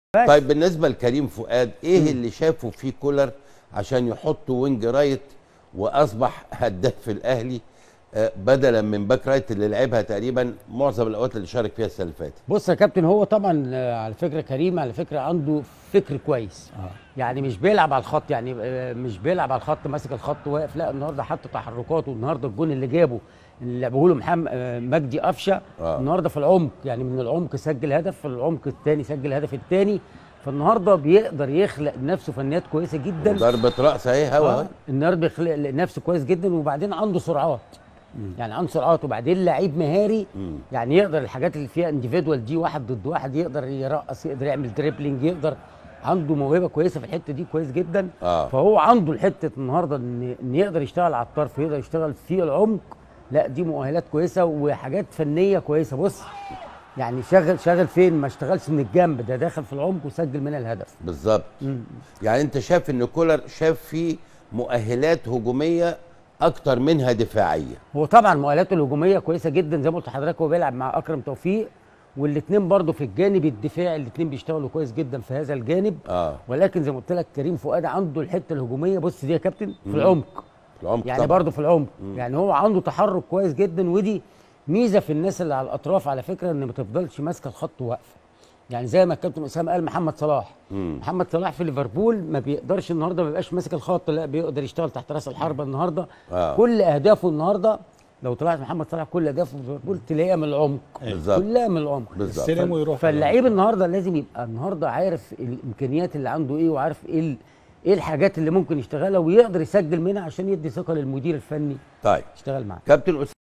بس. طيب بالنسبه لكريم فؤاد ايه اللي شافه في كولر عشان يحطه وينج رايت واصبح هداف في الاهلي آه، بدلا من باك رايت اللي لعبها تقريبا معظم الاوقات اللي شارك فيها السنه اللي فاتت بص يا كابتن هو طبعا آه، على فكره كريم على فكره عنده فكر كويس آه. يعني مش بيلعب على الخط يعني آه، مش بيلعب على الخط ماسك الخط واقف لا النهارده حط تحركاته النهارده الجون اللي جابه اللي لعبه له محمد آه، مجدي قفشه آه. النهارده في العمق يعني من العمق سجل هدف في العمق الثاني سجل الهدف الثاني فالنهارده بيقدر يخلق لنفسه فنيات كويسه جدا ضربه راس اهي هوا آه، النهارده بيخلق لنفسه كويس جدا وبعدين عنده سرعات يعني عنده سرعات وبعدين لعيب مهاري مم. يعني يقدر الحاجات اللي فيها انديفيدوال دي واحد ضد واحد يقدر يرقص يقدر يعمل دريبلينج يقدر عنده موهبه كويسه في الحته دي كويس جدا آه. فهو عنده الحته النهارده ان ان يقدر يشتغل على الطرف يقدر يشتغل في العمق لا دي مؤهلات كويسه وحاجات فنيه كويسه بص يعني شغل شغل فين ما اشتغلش من الجنب ده داخل في العمق وسجل منها الهدف بالظبط يعني انت شايف ان كولر شاف فيه مؤهلات هجوميه اكتر منها دفاعيه هو طبعا مؤهلاته الهجوميه كويسه جدا زي ما قلت لحضرتك هو بيلعب مع اكرم توفيق والاثنين برضه في الجانب الدفاعي الاثنين بيشتغلوا كويس جدا في هذا الجانب اه ولكن زي ما قلت لك كريم فؤاد عنده الحته الهجوميه بص دي يا كابتن في العمق في العمق يعني طبعاً. برضه في العمق يعني هو عنده تحرك كويس جدا ودي ميزه في الناس اللي على الاطراف على فكره ان ما تفضلش ماسكه الخط واقفه يعني زي ما الكابتن اسامه قال محمد صلاح مم. محمد صلاح في ليفربول ما بيقدرش النهارده ما بيبقاش ماسك الخط لا بيقدر يشتغل تحت راس الحربه النهارده آه. كل اهدافه النهارده لو طلعت محمد صلاح كل اهدافه في ليفربول تلاقيها من العمق بالظبط. كلها من العمق بالظبط السلم ويروح فاللعيب النهارده لازم يبقى النهارده عارف الامكانيات اللي عنده ايه وعارف ايه ال- ايه الحاجات اللي ممكن يشتغلها ويقدر يسجل منها عشان يدي ثقه للمدير الفني طيب يشتغل معاه كابتن